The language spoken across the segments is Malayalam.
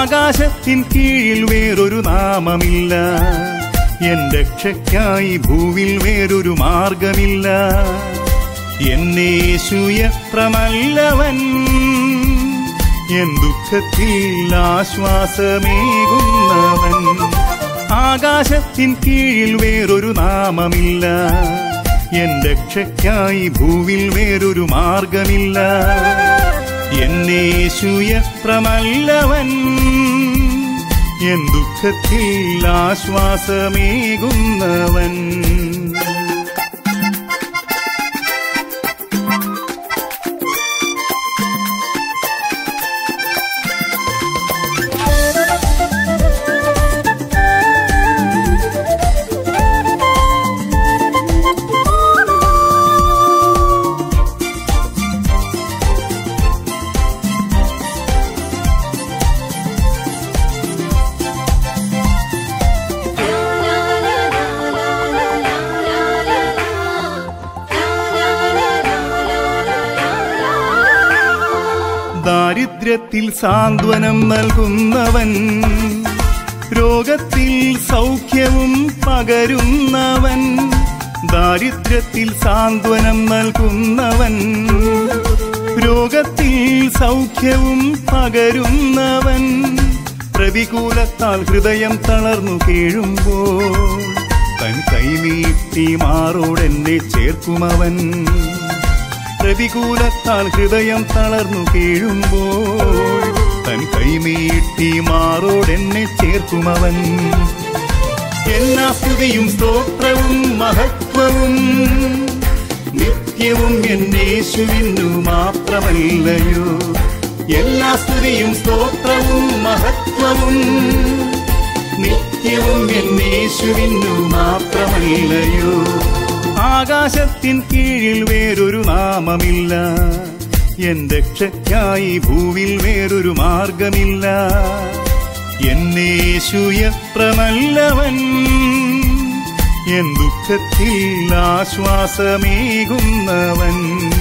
ആകാശത്തിൻ കീഴിൽ വേറൊരു നാമമില്ല എൻ രക്ഷയ്ക്കായി ഭൂവിൽ വേറൊരു മാർഗമില്ല എന്നേശു എത്ര നല്ലവൻ എൻ ദുഃഖത്തിൽ ആശ്വാസമേകുന്നവൻ ആകാശത്തിൻ കീഴിൽ വേറൊരു നാമമില്ല എൻ രക്ഷയ്ക്കായി ഭൂവിൽ വേറൊരു മാർഗമില്ല എന്നേശു എത്ര നല്ലവൻ എൻ ദുഃഖത്തിൽ ആശ്വാസമേകുന്നവൻ ദാരിദ്ര്യത്തിൽ സാന്ത്വനം നൽകുന്നവൻ രോഗത്തിൽ സൗഖ്യവും പകരുന്നവൻ ദാരിദ്ര്യത്തിൽ സാന്ത്വനം നൽകുന്നവൻ രോഗത്തിൽ സൗഖ്യവും പകരുന്നവൻ പ്രതികൂലത്താൽ ഹൃദയം തളർന്നു കീഴുമ്പോൾ തൻ കൈനീട്ടി മാറോടെന്നെ ചേർക്കുമവൻ പ്രതികൂലത്താൽ ഹൃദയം തളർന്നു കീഴുമ്പോൾ തൻ കൈനീട്ടി മാറോടെന്നെ ചേർക്കുമവൻ എല്ലാ സ്തുതിയും സ്തോത്രവും മഹത്വവും നിത്യവും എന്നേശുവിനു മാത്രമല്ലയോ എല്ലാ സ്തുതിയും സ്തോത്രവും മഹത്വവും നിത്യവും എന്നേശുവിനു മാത്രമല്ലയോ ആകാശത്തിൻ കീഴിൽ വേറൊരു നാമമില്ല എൻ രക്ഷയ്ക്കായി ഭൂവിൽ വേറൊരു മാർഗമില്ല എന്നേശു എത്ര നല്ലവൻ എൻ ദുഃഖത്തിൽ ആശ്വാസമേകുന്നവൻ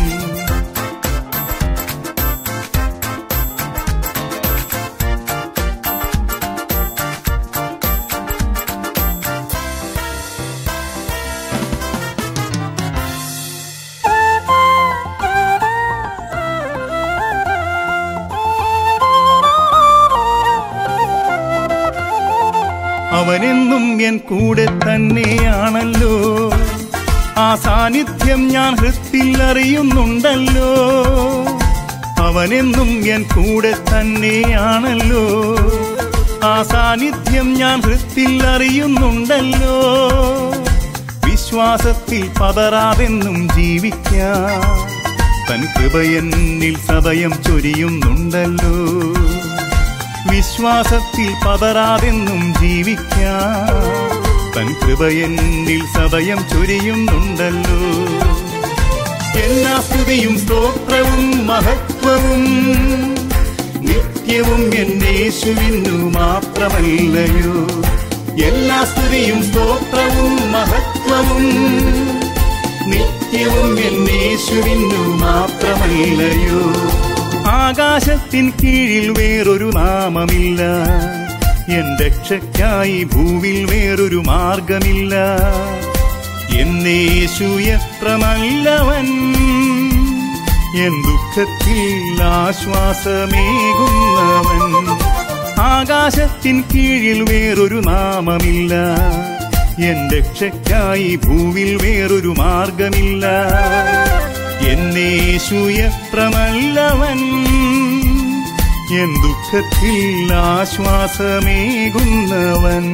അവനെന്നും എൻ കൂടെ തന്നെയാണല്ലോ ആ സാന്നിധ്യം ഞാൻ ഹൃത്തിൽ അറിയുന്നുണ്ടല്ലോ അവനെന്നും എൻ കൂടെ തന്നെയാണല്ലോ ആ സാന്നിധ്യം ഞാൻ ഹൃത്തിൽ അറിയുന്നുണ്ടല്ലോ വിശ്വാസത്തിൽ പതറാതെന്നും ജീവിക്കാം തൻ കൃപയെന്നിൽ സദയം ചൊരിയുന്നുണ്ടല്ലോ വിശ്വാസത്തിൽ പതറാതെന്നും ജീവിക്കാം തൻ കൃപയെന്നിൽ സദയം ചൊരിയുന്നുണ്ടല്ലോ എല്ലാ സ്തുതിയും സ്തോത്രവും മഹത്വവും നിത്യവും എന്നേശുവിനു മാത്രമല്ലയോ എല്ലാ സ്തുതിയും സ്തോത്രവും മഹത്വവും നിത്യവും എന്നേശുവിനു മാത്രമല്ലയോ ആകാശത്തിൻ കീഴിൽ വേറൊരു നാമമില്ല എൻ രക്ഷയ്ക്കായി ഭൂവിൽ വേറൊരു മാർഗമില്ല എന്നേശു എത്ര നല്ലവൻ എൻ ദുഃഖത്തിൽ ആശ്വാസമേകുന്നവൻ ആകാശത്തിൻ കീഴിൽ വേറൊരു നാമമില്ല എൻ രക്ഷയ്ക്കായി ഭൂവിൽ വേറൊരു മാർഗമില്ല എന്നേശു എത്ര നല്ലവൻ എൻ ദുഃഖത്തിൽ ആശ്വാസമേകുന്നവൻ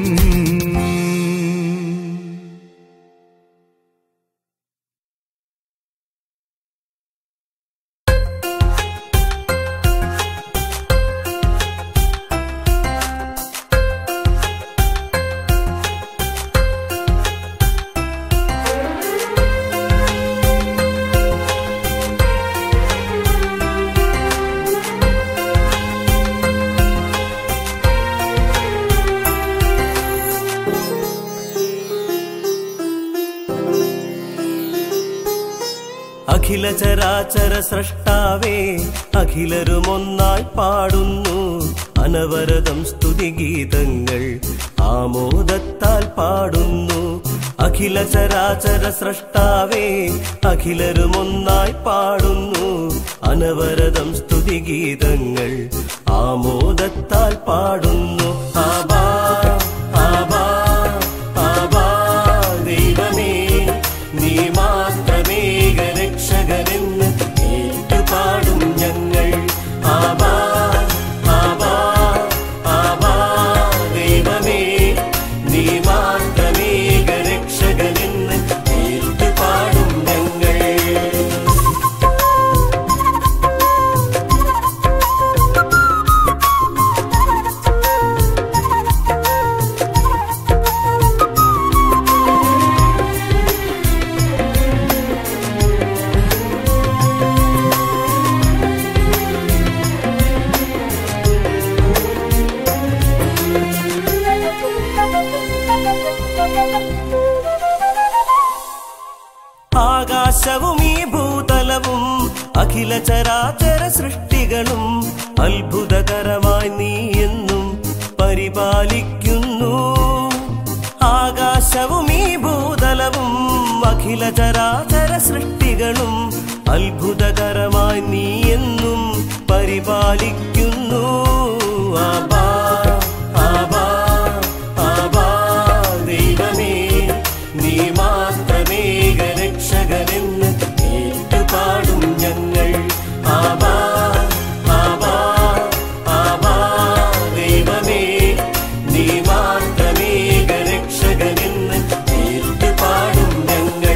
അഖില ചരാചര സൃഷ്ടാവേ അഖിലരുമൊന്നായി പാടുന്നു അനവരതം സ്തുതിഗീതങ്ങൾ ആമോദത്താൽ പാടുന്നു അഖില ചരാചര സൃഷ്ടാവേ അഖിലരും ഒന്നായി പാടുന്നു അനവരതം സ്തുതിഗീതങ്ങൾ ആമോദത്താൽ പാടുന്നു ആബാ ആബാ ആബാ ദൈവമേ നീ മാത്രമേക രക്ഷകനെന്ന് ഏറ്റുപാടും ഞങ്ങൾ ആബാ ആബാ ആബാ ദൈവമേ നീ മാത്രമേക രക്ഷകനെന്ന് ഏറ്റുപാടും ഞങ്ങൾ ആകാശവും ഈ ഭൂതലവും അഖില ചരാചര സൃഷ്ടികളും അത്ഭുതകരമായി നീ എന്നും പരിപാലിക്കുന്നു ആകാശവും ഈ ഭൂതലവും അഖില ചരാചര സൃഷ്ടികളും അത്ഭുതകരമായി നീ എന്നും പരിപാലിക്കുന്നു ആബാ ആബാ ആബാ ദൈവമേ നീ മാത്രമേക രക്ഷകനെന്ന് ഏറ്റുപാടും ഞങ്ങൾ ആബാ ആബാ ആബാ ദൈവമേ നീ മാത്രമേക രക്ഷകനെന്ന് ഏറ്റുപാടും ഞങ്ങൾ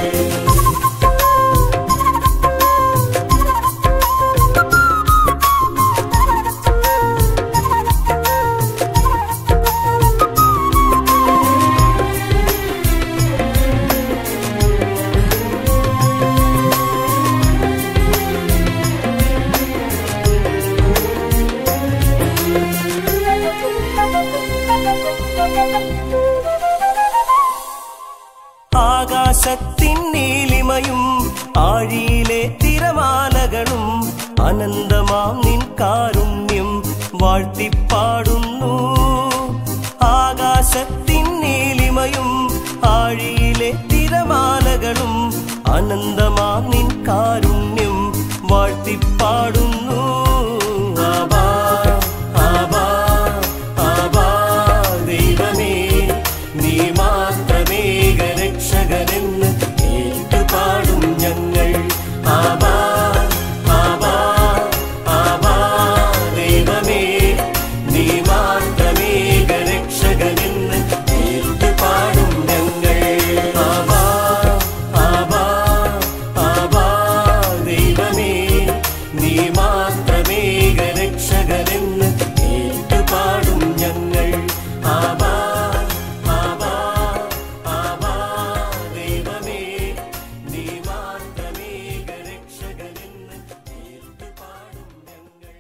ആകാശത്തിൻ നീലിമയും ആഴിയിലെ തിരമാലകളും അനന്തമാം നിൻ കാരുണ്യം വാഴ്ത്തിപ്പാടുന്നു ആകാശത്തിൻ നീലിമയും ആഴിയിലെ തിരമാലകളും അനന്തമാം നിൻ കാരുണ്യം വാഴ്ത്തിപ്പാടുന്നു ആബാ ആബാ ആബാ ദൈവമേ നീ മാത്രമേക രക്ഷകനെന്ന് ഏറ്റുപാടും ഞങ്ങൾ ആബാ ആബാ ആബാ ദൈവമേ നീ മാത്രമേക രക്ഷകനെന്ന് ഏറ്റുപാടും ഞങ്ങൾ ആബാ ആബാ ആബാ ദൈവമേ നീ മാത്രമേക രക്ഷകനെന്ന് ഏറ്റുപാടും ഞങ്ങൾ ആബാ ആബാ ആബാ ദൈവമേ നീ മാത്രമേക രക്ഷകനെന്ന് ഏറ്റുപാടും ഞങ്ങൾ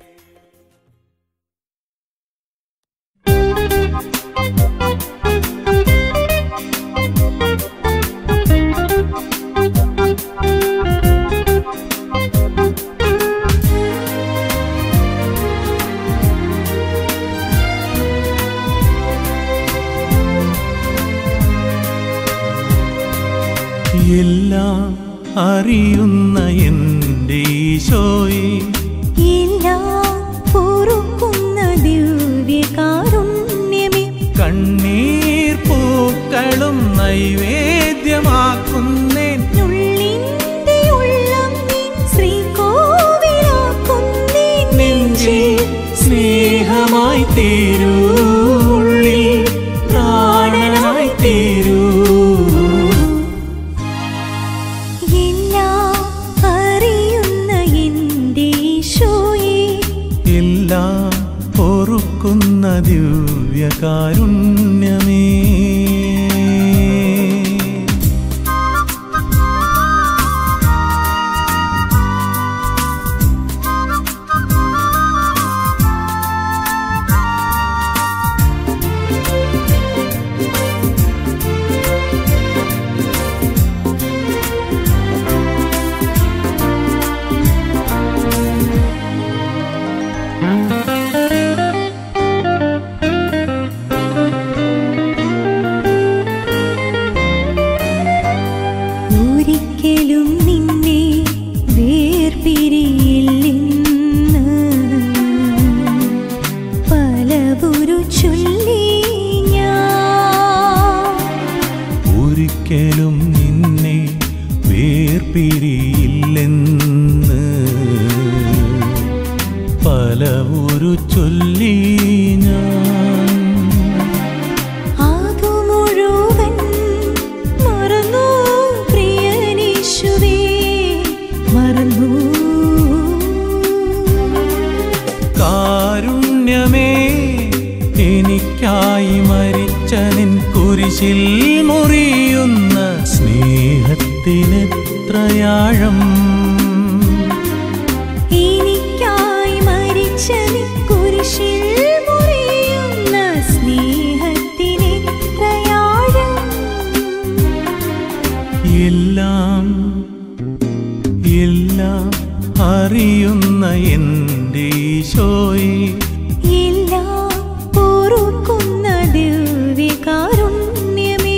എല്ലാം അറിയുന്ന എൻ്റെ ഈശോയെ എല്ലാം പൊറുക്കുന്ന ദിവ്യകാരുണ്യമേ കണ്ണീർ പൂക്കളും നൈവേദ്യമാക്കുന്നേൻ ഉള്ളിന്റെ ഉള്ളം നീ ശ്രീകോവിലാക്കുന്നേ നെഞ്ചിൽ സ്നേഹമായി തീരൂ ഉള്ളിൽ പ്രാണനായി തീരൂ എല്ലാം അറിയുന്ന എൻ്റെ ഈശോയെ എല്ലാം പൊറുക്കുന്ന ദിവ്യകാരുണ്യമേ അറിയില്ലെന്ന് പല ഒരു ചൊല്ലി ഞാൻ ആകു മുഴുവൻ മറന്നു പ്രിയനീശുവേ മറന്നു കാരുണ്യമേ എനിക്കായി മരിച്ച നിൻ കുരിശിൽ മുറിയുന്ന സ്നേഹത്തിനെത്രയാഴം എനിക്കായി മരിച്ച നീ കുരിശിൽ മുറിയുന്ന സ്നേഹത്തിനെത്രയാഴം എല്ലാം എല്ലാം അറിയുന്ന എൻ്റെ ഈശോയെ എല്ലാം പൊറുക്കുന്ന ദിവ്യകാരുണ്യമേ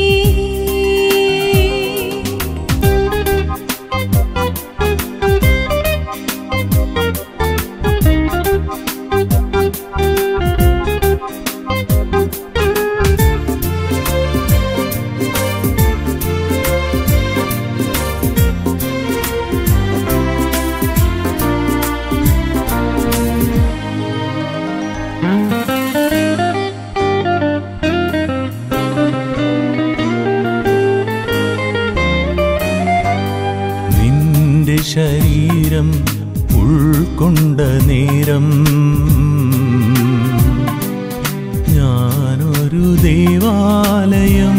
നിന്റെ ശരീരം ഉൾക്കൊണ്ട നേരം ഞാനൊരു ദേവാലയം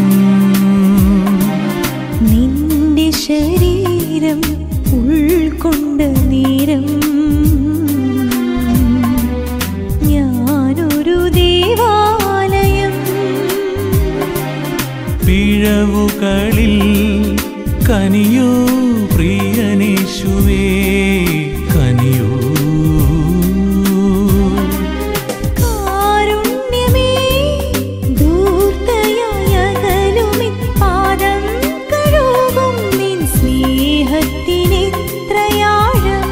നിന്റെ ശരീരം ഉൾക്കൊണ്ട നേരം ഞാനൊരു ദേവാലയം പിഴവുകളിൽ കനിയോ പ്രിയനേശുവേ കനിയോ കാരുണ്യമേ ധൂർത്തയായ അകലുമി പാദം കഴുകും നിൻ സ്നേഹത്തിനെത്രയാഴം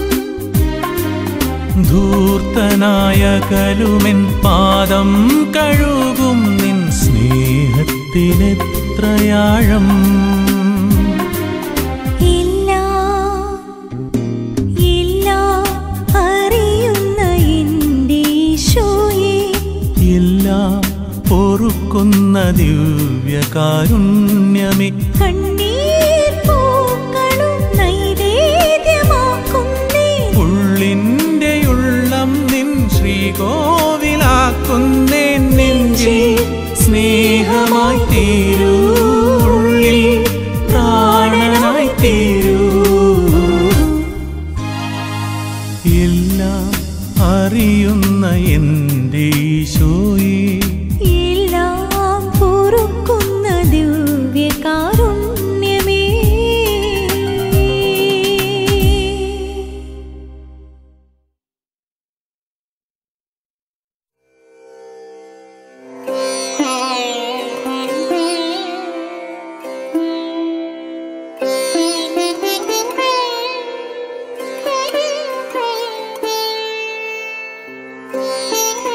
ധൂർത്തനായ കലുമെൻ പാദം കഴുകും നിൻ സ്നേഹത്തിനെത്രയാഴം എല്ലാം എല്ലാം അറിയുന്ന എൻ്റെ ഈശോയെ എല്ലാം പൊറുക്കുന്ന ദിവ്യകാരുണ്യമേ കണ്ണീർ പൂക്കളും നൈവേദ്യമാക്കുന്നേ ഉള്ളിൻ്റെ ഉള്ളം നിൻ ശ്രീകോവിലാക്കുന്നേ നെഞ്ചിൽ സ്നേഹമായി തീരൂ ഉള്ളിൽ പ്രാണനായി തീരൂ എല്ലാം അറിയുന്ന എൻ്റെ ഈശോയെ എല്ലാം പൊറുക്കുന്ന ദിവ്യകാരുണ്യമേ Thank you.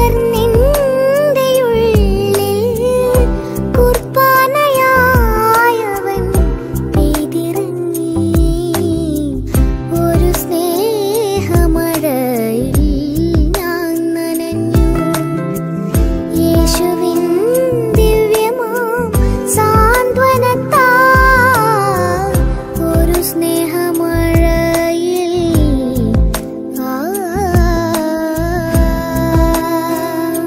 പകർന്നെന്റെ ഉള്ളിൽ കുർബാനയായവൻ പെയ്തിറങ്ങി ഒരു സ്നേഹമഴയിൽ ഞാൻ നനഞ്ഞു യേശുവിൻ ദിവ്യമാം സാന്ത്വനത്താൽ ഒരു സ്നേഹമഴയിൽ ആ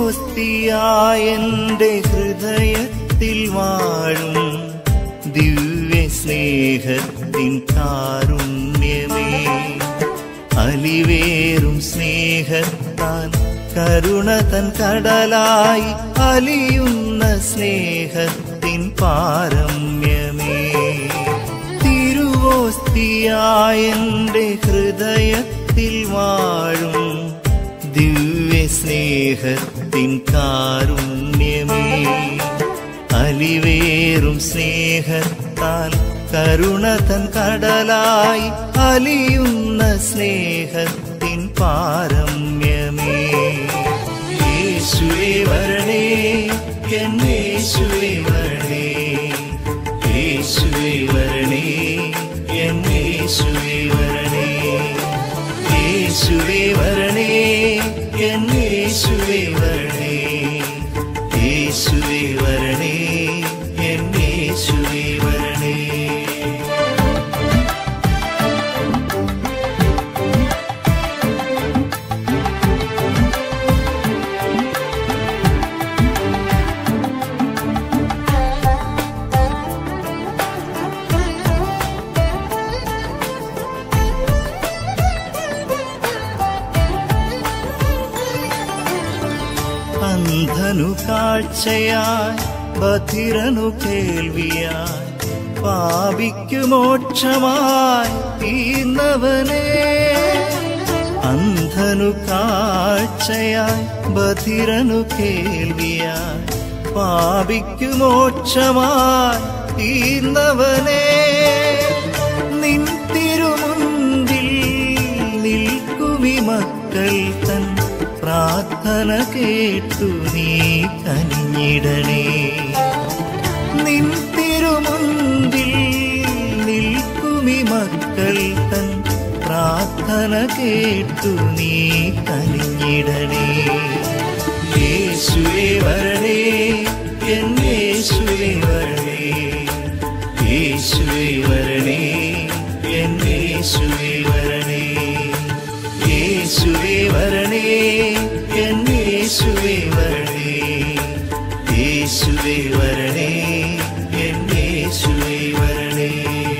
തിരുവോസ്തിയായെന്റെ ഹൃദയത്തിൽ വാഴും ദിവ്യ സ്നേഹത്തിൻ കാരുണ്യമേ അലിവേറും സ്നേഹത്താൻ കരുണ തൻ കടലായി അലിയുന്ന സ്നേഹത്തിൻ പാരമ്യമേ തിരുവോസ്തിയായെന്റെ ഹൃദയത്തിൽ വാഴും ദിവ്യ സ്നേഹത്തിൻ കാരുണ്യമേ അലിവേറും സ്നേഹത്താൽ കരുണ തൻ കടലായി അലിയുന്ന സ്നേഹത്തിൻ പാരമ്യമേ യേശുവേ വരണേ എന്നേശുവേ വരണേ യേശുവേ വരണേ എന്നേശുവേ വരണേ യേശുവേ വരണേ എന്നേശുവേ വരണേ യേശുവേ വരണേ എന്നേശുവേ വരണേ അന്ധനു കാഴ്ചയായി ബധിരനു കേൾവിയായി പാപിക്കു മോക്ഷമായി തീർന്നവനെ അന്ധനു കാഴ്ചയായി ബധിരനു കേൾവിയായി പാപിക്കു മോക്ഷമായി തീർന്നവനെ നിൻ തിരുമുൻപിൽ നിൽക്കുമി മക്കൾ തൻ പ്രാർത്ഥന കേട്ടു നീ കനിഞ്ഞിടണേ നിൻ തിരുമുൻപിൽ നിൽക്കുമി മക്കൾ തൻ പ്രാർത്ഥന കേട്ടു നീ കനിഞ്ഞിടണേ യേശുവേ വരണേ എന്നേശുവേ വരണേ യേശുവേ വരണേ എന്നേശുവേ വരണേ യേശുവേ വരണേ എന്നേശുവേ വരണേ യേശുവേ വരണേ എന്നേശുവേ വരണേ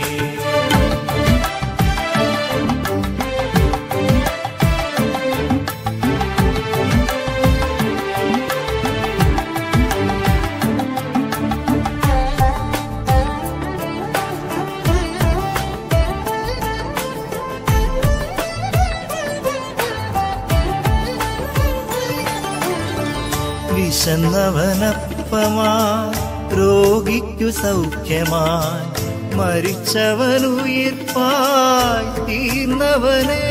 വിശന്നവനപ്പമായി രോഗിക്കു സൗഖ്യമായി മരിച്ചവനുയിർപ്പായി തീർന്നവനെ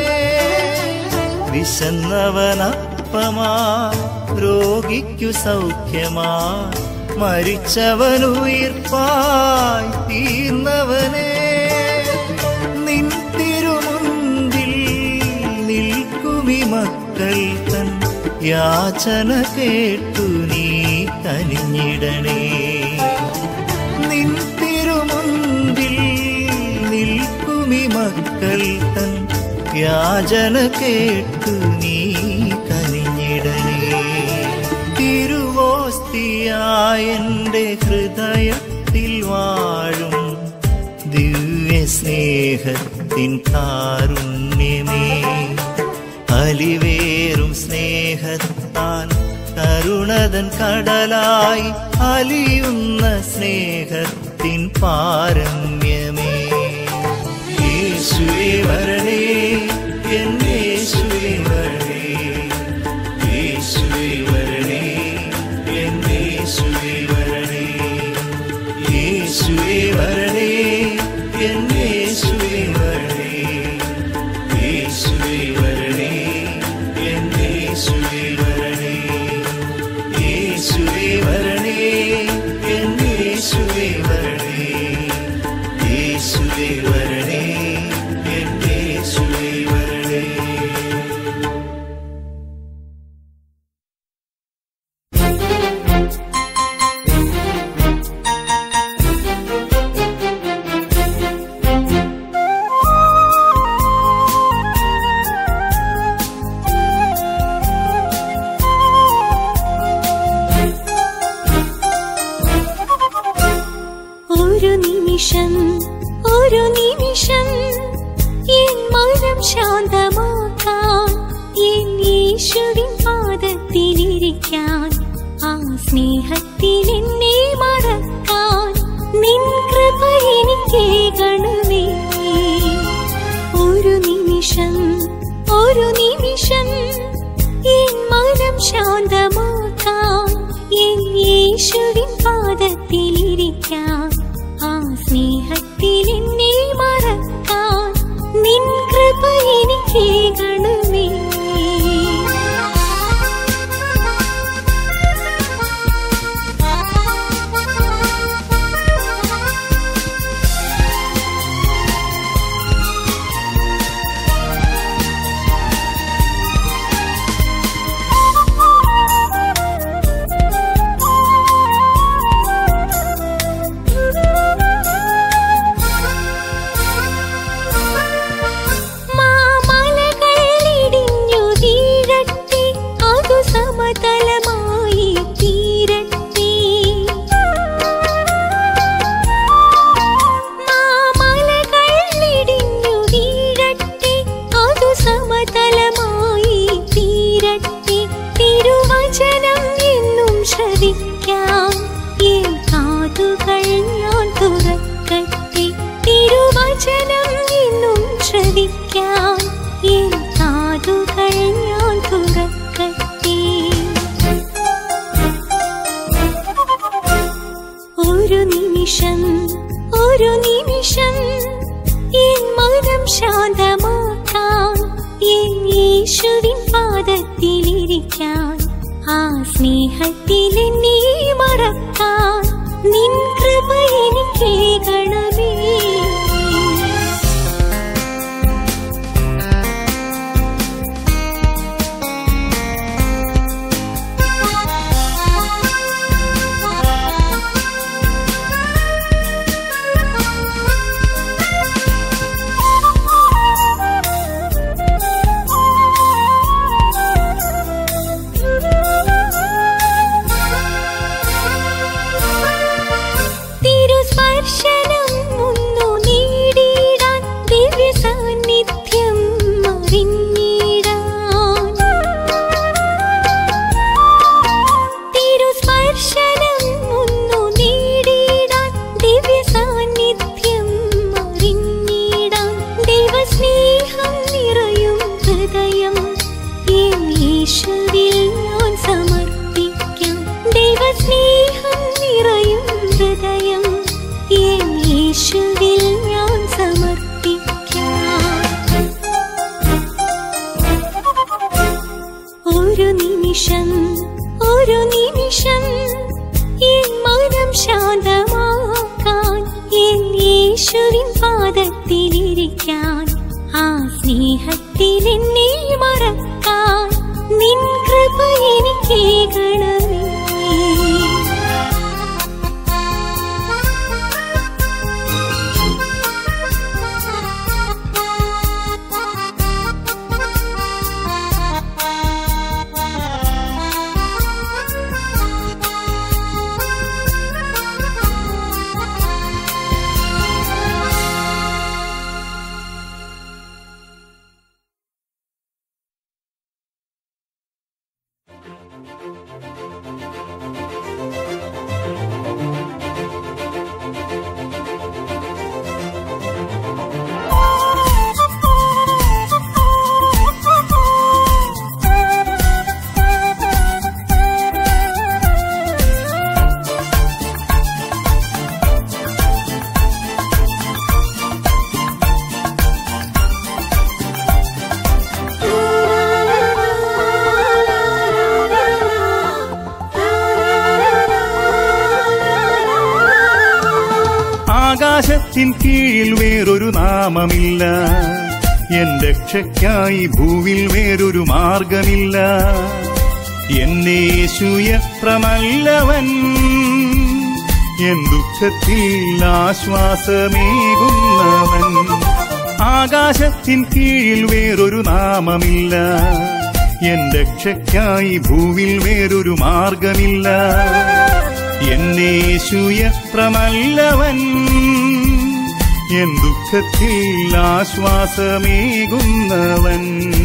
വിശന്നവനപ്പമായി രോഗിക്കു സൗഖ്യമായി മരിച്ചവനുയിർപ്പായി തീർന്നവനെ നിൻ തിരുമുൻപിൽ നിൽക്കുമി മക്കൾ തൻ യാചന കേട്ടു നീ കനിഞ്ഞിടണേ നിൻ തിരുമുൻപിൽ നിൽക്കുമി മക്കൾ തൻ യാചന കേട്ടു നീ കനിഞ്ഞിടണേ തിരുവോസ്തിയായെന്റെ ഹൃദയത്തിൽ വാഴും ദിവ്യ സ്നേഹത്തിൻ കാരുണ്യമേ അലിവേറും സ്നേഹത്താൽ കരുണതൻ കടലായി അലിയുന്ന സ്നേഹത്തിൻ പാരമ്യമേ യേശുവേ വരണേ എന്നേശുവേ വരണേ യേശുവേ വരണേ എന്നേശുവേ വരണേ യേശുവേ വരണേ എന്നേശുവേ വരണേ യേശുവേ വരണേ എന്നേശുവേ വരണേ യേശുവേ വരണേ എന്നേശുവേ വരണേ യേശുവേ വരണേ എന്നേശുവേ മനം ശാന്തമാക്കാൻ എൻ യേശുവിൻ പാദത്തിലിരിക്കാൻ ആ സ്നേഹത്തിൽ എന്നെ മറക്കാൻ നിൻ കൃപ എനിക്കേകണമേ ഒരു നിമിഷം ഒരു നിമിഷം എൻ മനം ശാന്തമാക്കാൻ എൻ യേശുവിൻ പാദത്തിലിരിക്കാൻ ആ സ്നേഹത്തിൽ എന്നെ മറക്കാൻ നിൻ കൃപ എനിക്കേകണമേ മാമലകൾ ഇടിഞ്ഞു വീഴട്ടെ അതു സമതലമായി തീരട്ടെ മാമലകൾ ഇടിഞ്ഞു വീഴട്ടെ അതു സമതലമായി തീരട്ടെ തിരുവചനം എന്നും ശ്രവിക്കാം എൻ കാതുകൾ ഞാൻ തുറക്കട്ടെ തിരുവചനം എന്നും ശ്രവിക്കാം എൻ കാതുകൾ ഞാൻ തുറക്കട്ടെ ഒരു നിമിഷം ഒരു നിമിഷം എൻ മനം ശാന്തമാക്കാൻ എൻ യേശുവിൻ പാദത്തിലിരിക്കാൻ ആ സ്നേഹത്തിൽ എന്നെ മറക്കാൻ നിൻ കൃപ എനിക്കേകണമേ തിരുസ്പർശനം ഒന്നു നേടിയിടാൻ ദിവ്യ സാന്നിധ്യം അറിഞ്ഞിടാൻ തിരുസ്പർശനം ഒന്നു നേടിയിടാൻ ദിവ്യ സാന്നിധ്യം അറിഞ്ഞിടാൻ ദൈവസ്നേഹം നിറയും ഹൃദയം എൻ യേശുവിൽ ഞാൻ സമർപ്പിക്കാം ദൈവസ്നേഹം നിറയും ഹൃദയം എൻ യേശുവിൽ ഞാൻ സമർപ്പിക്കാം ഒരു നിമിഷം ഒരു നിമിഷം എൻ മനം ശാന്തമാക്കാൻ എൻ യേശുവിൻ പാദത്തിലിരിക്കാൻ ആ സ്നേഹത്തിൽ എന്നെ മറക്കാൻ നിൻ കൃപ എനിക്കേകണമേ ആകാശത്തിൻ കീഴിൽ വേറൊരു നാമമില്ല എൻ രക്ഷയ്ക്കായി ഭൂവിൽ വേറൊരു മാർഗമില്ല എന്നെ യേശുയത്രമല്ലവൻ എൻ ദുഃഖത്തിൽ ആശ്വാസമേകുന്നവൻ ആകാശത്തിൻ കീഴിൽ വേറൊരു നാമമില്ല എൻ രക്ഷയ്ക്കായി ഭൂവിൽ വേറൊരു മാർഗമില്ല എന്നേശുയത്രമല്ലവൻ എൻ ദുഃഖത്തിൽ ആശ്വാസമേകുന്നവൻ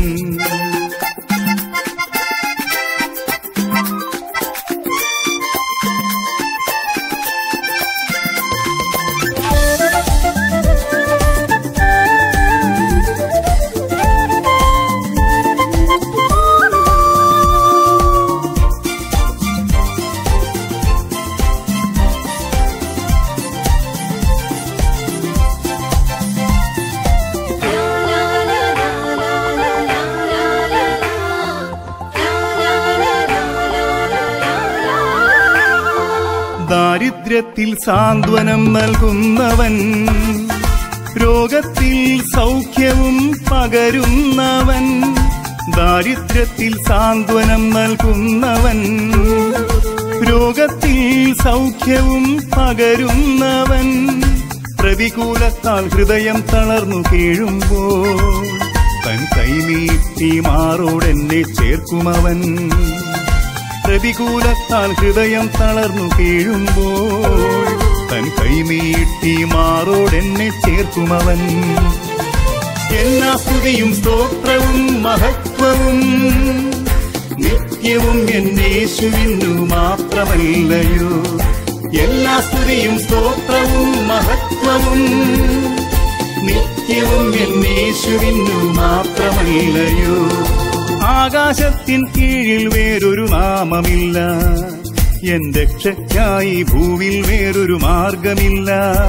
ദാരിദ്ര്യത്തിൽ സാന്ത്വനം നൽകുന്നവൻ രോഗത്തിൽ സൗഖ്യവും പകരുന്നവൻ ദാരിദ്ര്യത്തിൽ സാന്ത്വനം നൽകുന്നവൻ രോഗത്തിൽ സൗഖ്യവും പകരുന്നവൻ പ്രതികൂലത്താൽ ഹൃദയം തളർന്നു കീഴുമ്പോൾ തൻ കൈനീട്ടി മാറോടെന്നെ ചേർക്കുമവൻ പ്രതികൂലത്താൽ ഹൃദയം തളർന്നു കീഴുമ്പോൾ തൻ കൈനീട്ടി മാറോടെന്നെ ചേർക്കുമവൻ എല്ലാ സ്തുതിയും സ്തോത്രവും മഹത്വവും നിത്യവും എന്നേശുവിനു മാത്രമല്ലയോ എല്ലാ സ്തുതിയും സ്തോത്രവും മഹത്വവും നിത്യവും എന്നേശുവിനു മാത്രമല്ലയോ ആകാശത്തിൻ കീഴിൽ വേറൊരു നാമമില്ല എൻ രക്ഷയ്ക്കായി ഭൂവിൽ വേറൊരു മാർഗമില്ല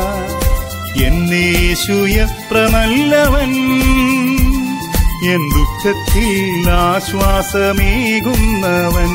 എന്നേശു എത്ര നല്ലവൻ എൻ ദുഃഖത്തിൽ ആശ്വാസമേകുന്നവൻ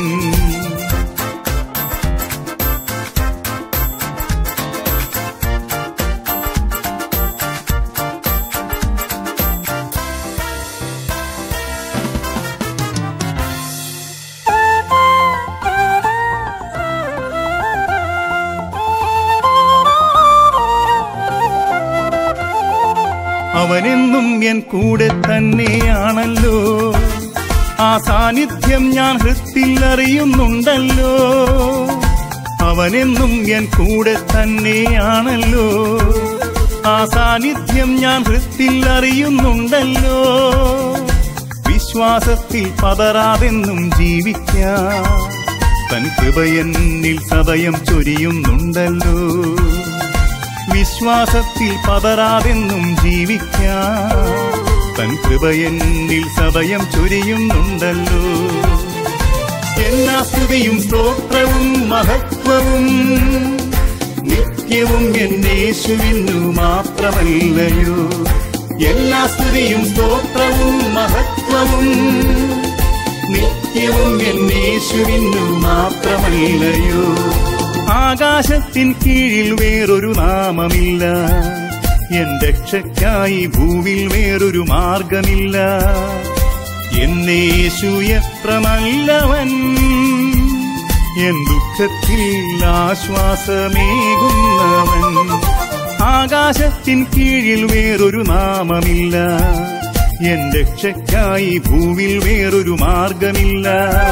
അവനെന്നും എൻ കൂടെ തന്നെയാണല്ലോ ആ സാന്നിധ്യം ഞാൻ ഹൃത്തിൽ അറിയുന്നുണ്ടല്ലോ അവനെന്നും എൻ കൂടെ തന്നെയാണല്ലോ ആ സാന്നിധ്യം ഞാൻ ഹൃത്തിൽ അറിയുന്നുണ്ടല്ലോ വിശ്വാസത്തിൽ പതറാതെന്നും ജീവിക്കാം തൻ കൃപയെന്നിൽ സദയം ചൊരിയുന്നുണ്ടല്ലോ വിശ്വാസത്തിൽ പതറാതെന്നും ജീവിക്കാം തൻ കൃപയെന്നിൽ സദയം ചൊരിയുന്നുണ്ടല്ലോ എല്ലാ സ്തുതിയും സ്തോത്രവും മഹത്വവും നിത്യവും എന്നേശുവിനു മാത്രമല്ലയോ എല്ലാ സ്തുതിയും സ്തോത്രവും മഹത്വവും നിത്യവും എന്നേശുവിനു മാത്രമല്ലയോ ആകാശത്തിൻ കീഴിൽ വേറൊരു നാമമില്ല എൻ രക്ഷയ്ക്കായി ഭൂവിൽ വേറൊരു മാർഗമില്ല എന്നേശു എത്ര നല്ലവൻ എൻ ദുഃഖത്തിൽ ആശ്വാസമേകുന്നവൻ ആകാശത്തിൻ കീഴിൽ വേറൊരു നാമമില്ല എൻ രക്ഷയ്ക്കായി ഭൂവിൽ വേറൊരു മാർഗമില്ല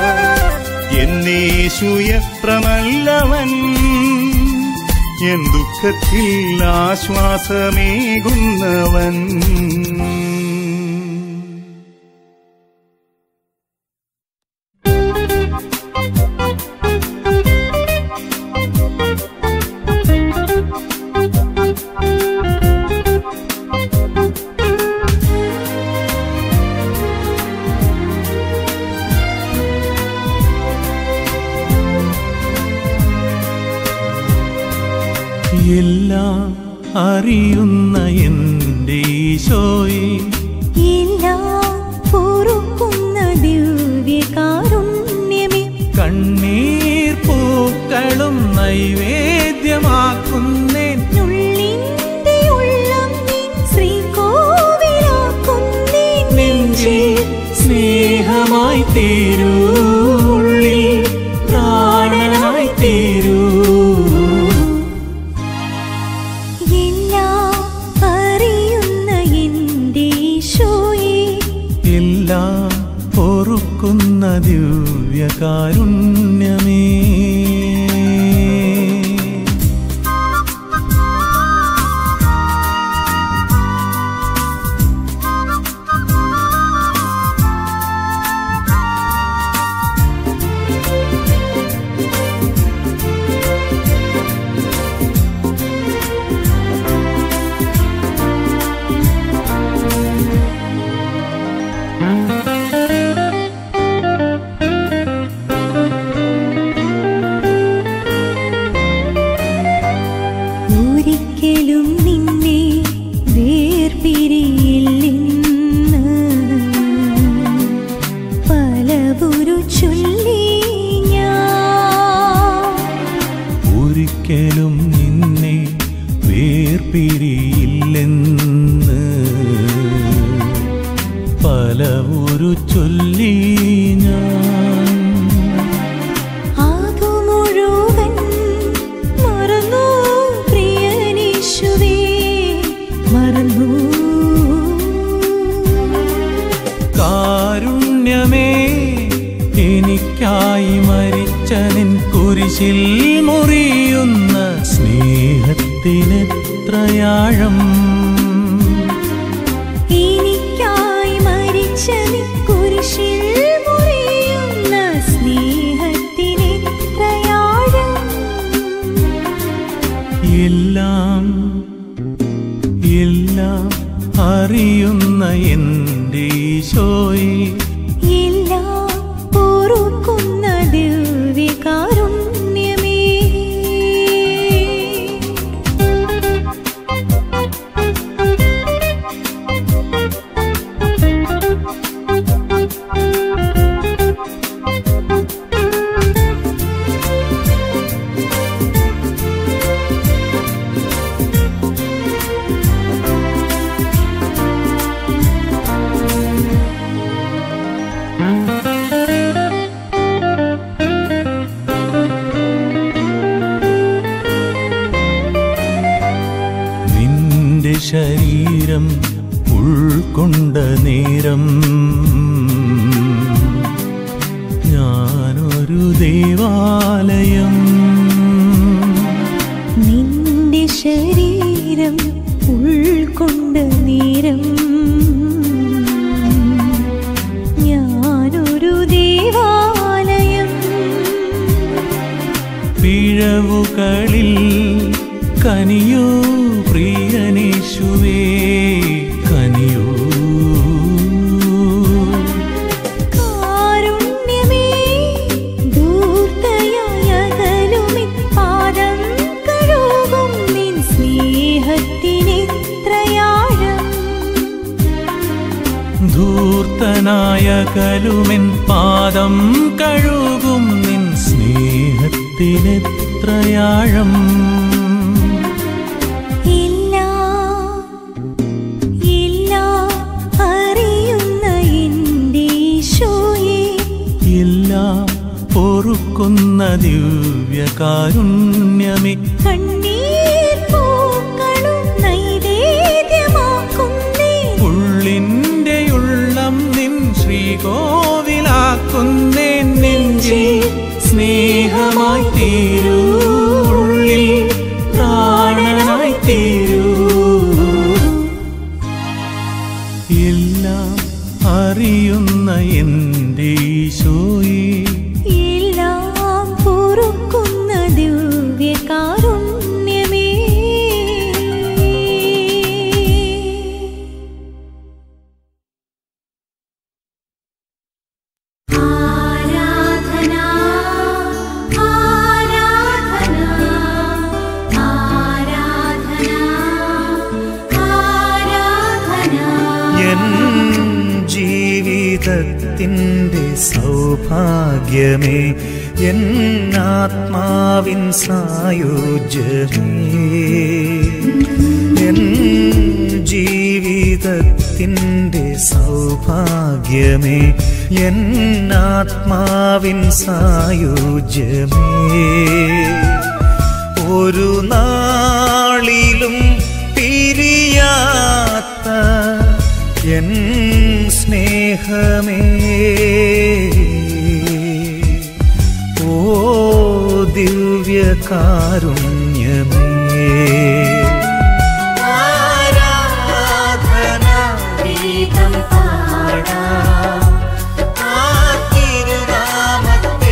എന്നേശു എത്ര നല്ലവൻ എൻ ദുഃഖത്തിൽ ആശ്വാസമേകുന്നവൻ എല്ലാം അറിയുന്ന എൻ്റെ ഈശോയെ എല്ലാം പൊറുക്കുന്ന ദിവ്യകാരുണ്യമേ കണ്ണീർ പൂക്കളും നൈവേദ്യമാക്കുന്നേൻ ഉള്ളിന്റെ ഉള്ളം നീ ശ്രീകോവിലാക്കുന്നേ നെഞ്ചിൽ സ്നേഹമായി തീരൂ ഉള്ളിൽ പ്രാണനായി തീരൂ എല്ലാം അറിയുന്ന എൻ്റെ ഈശോയെ എല്ലാം പൊറുക്കുന്ന ദിവ്യകാരുണ്യമേ പലവുരു ചൊല്ലി ഞാൻ ആകു മുഴുവൻ മറന്നു പ്രിയനീശുവേ മറന്നു കാരുണ്യമേ എനിക്കായി മരിച്ച നിൻ കുരിശിൽ മുറിയുന്ന സ്നേഹത്തിനെത്രയാഴം എനിക്കായി മരിച്ച നിൻ കുരിശിൽ മുറിയുന്ന സ്നേഹത്തിനെത്രയാഴം എല്ലാം എല്ലാം അറിയുന്ന എൻ്റെ ഈശോയെ എല്ലാം പൊറുക്കുന്ന ദിവ്യകാരുണ്യമേ നിന്റെ ശരീരം ഉൾക്കൊണ്ട നേരം ഞാനൊരു ദേവാലയം നിന്റെ ശരീരം ഉൾക്കൊണ്ട നേരം ഞാനൊരു ദേവാലയം പിഴവുകളിൽ കനിയോ പ്രിയനേശുവേ കനിയോ കാരുണ്യമേ ധൂർത്തയായ അകലുമി പാദം കഴുകും നിൻ സ്നേഹത്തിനെത്രയാഴം ധൂർത്തനായ കലുമെൻ പാദം കഴുകും നിൻ സ്നേഹത്തിനെത്രയാഴം എല്ലാം എല്ലാം അറിയുന്ന എൻ്റെ ഈശോയെ എല്ലാം പൊറുക്കുന്ന ദിവ്യകാരുണ്യമേ കണ്ണീർ പൂക്കളും നൈവേദ്യമാക്കുന്നേ ഉള്ളിൻ്റെ ഉള്ളം നിൻ ശ്രീകോവിലാക്കുന്നേ നെഞ്ചിൽ സ്നേഹമായി തീരൂ ഉള്ളിൽ പ്രാണനായി തീരൂ എല്ലാം അറിയുന്ന എൻ്റെ ഈശോയെ എല്ലാം പൊറുക്കുന്ന ദിവ്യകാരുണ്യമേ ആരാധന ആരാധന ആരാധന ആരാധന എൻ ജീവിതത്തിൻ്റെ സൗഭാഗ്യമേ എൻ ആത്മാവിൻ സായുജ്യമേ എൻ ജീവിതത്തിൻ്റെ സൗഭാഗ്യമേ എൻ ആത്മാവിൻ സായുജ്യമേ ഒരു നാളിലും പിരിയാത്ത എൻ സ്നേഹമേ ഓ ദിവ്യകാരുണ്യമേ ആരാധന ഗീതം പാടാം ആ തിരുനാമത്തെ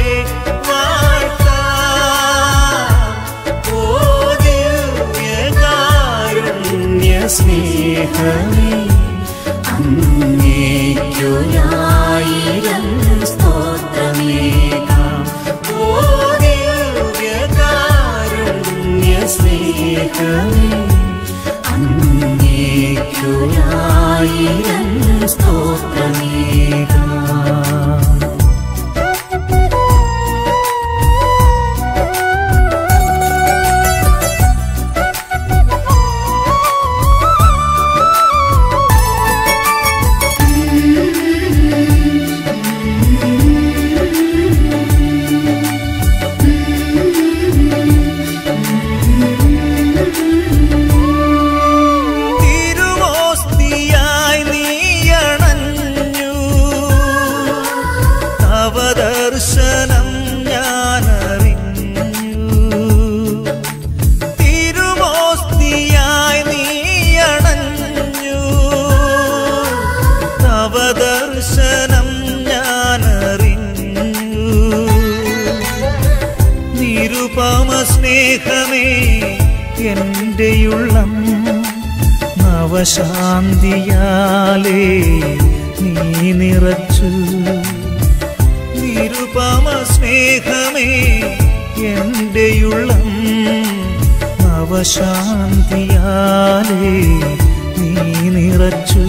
വാഴ്ത്താം ഓ ദിവ്യകാരുണ്യ സ്നേഹമേ അങ്ങേക്കുയായിരം സ്തോത്രമേകാം ഓ ദിവ്യകാരുണ്യ സ്നേഹമേ അങ്ങേക്കുയായിരം സ്തോത്രമേകാം ആ ദർശനം ഞാനറിഞ്ഞു നിരുപമ സ്നേഹമേ എന്റെയുള്ളം നവശാന്തിയാലേ നീ നിറച്ചു നിരുപമ സ്നേഹമേ എന്റെയുള്ളം നവശാന്തിയാലേ നീ നിറച്ചു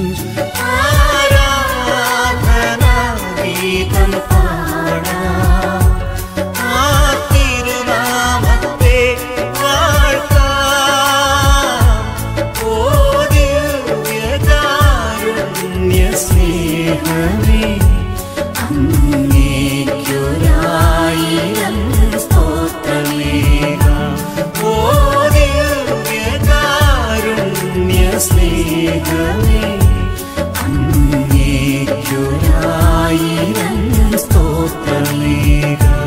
ആരാധനാഗീതം പാടാം ആ തിരുനാമത്തെ വാഴ്ത്താം. ഓ ദിവ്യകാരുണ്യ സ്നേഹമേ അങ്ങേക്കൊരായിരം സ്തോത്രമേകാം. ഓ ദിവ്യകാരുണ്യ സ്നേഹമേ അങ്ങേക്കൊരായിരം സ്തോത്രമേകാം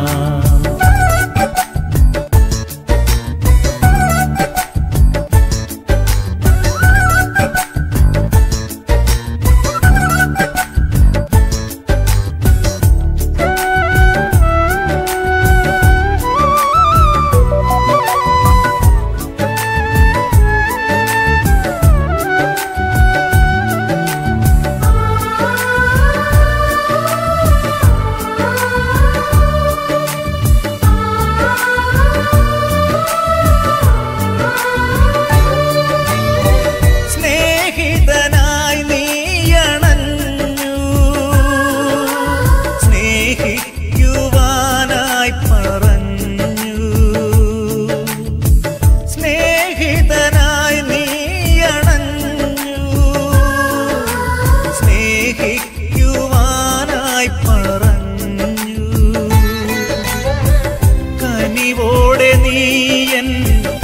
സ്നേഹിതനായി നീയണഞ്ഞു സ്നേഹിക്കുവാനായി പറഞ്ഞു സ്നേഹിതനായി നീയണഞ്ഞു സ്നേഹിക്കുവാനായി പറഞ്ഞു കനിവോടെ നീയൻ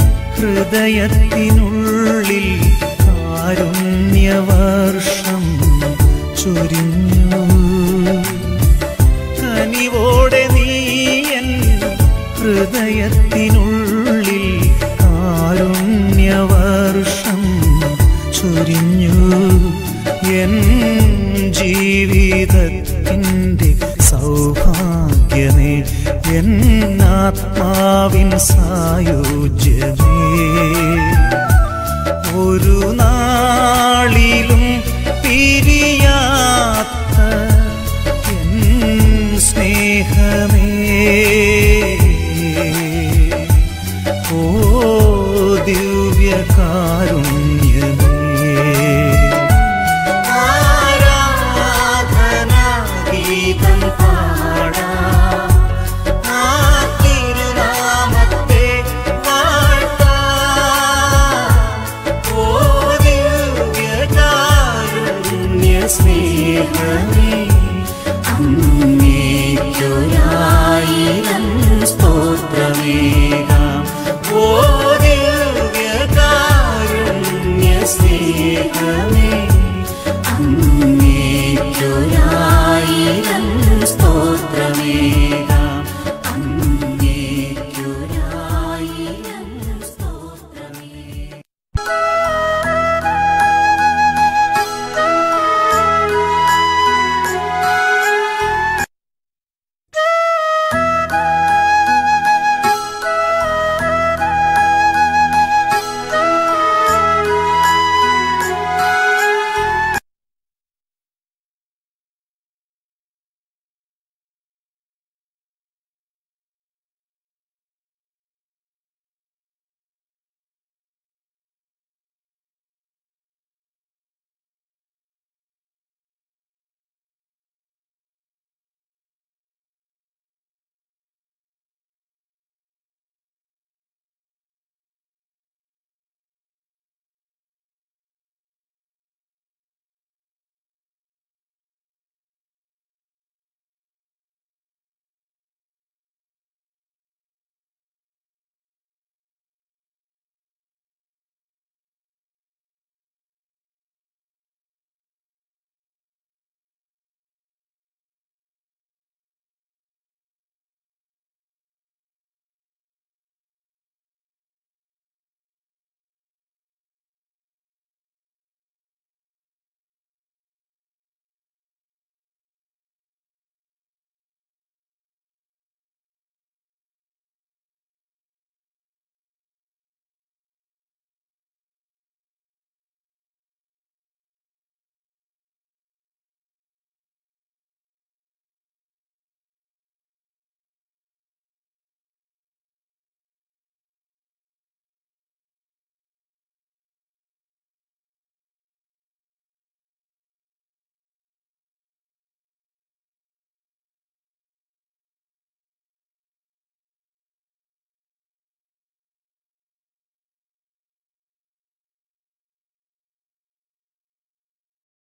ഹൃദയത്തിനുള്ളിൽ കാരുണ്യവർഷം ചൊരിഞ്ഞു കനിവോടെ നീയൻ ഹൃദയത്തിനുള്ളിൽ കാരുണ്യവർഷം ചൊരിഞ്ഞു എൻ ജീവിതത്തിൻ്റെ സൗഭാഗ്യമേ എൻ ആത്മാവിൻ സായുജ്യമേ ഒരു നാളിലും പിരിയാത്ത എൻ സ്നേഹമേ ഓ ദിവ്യകാരുണ്യമേ ആരാധനാഗീതം പാടാം ആ തിരുനാമത്തെ വാഴ്ത്താം. ഓ ദിവ്യകാരുണ്യ സ്നേഹമേ അങ്ങേ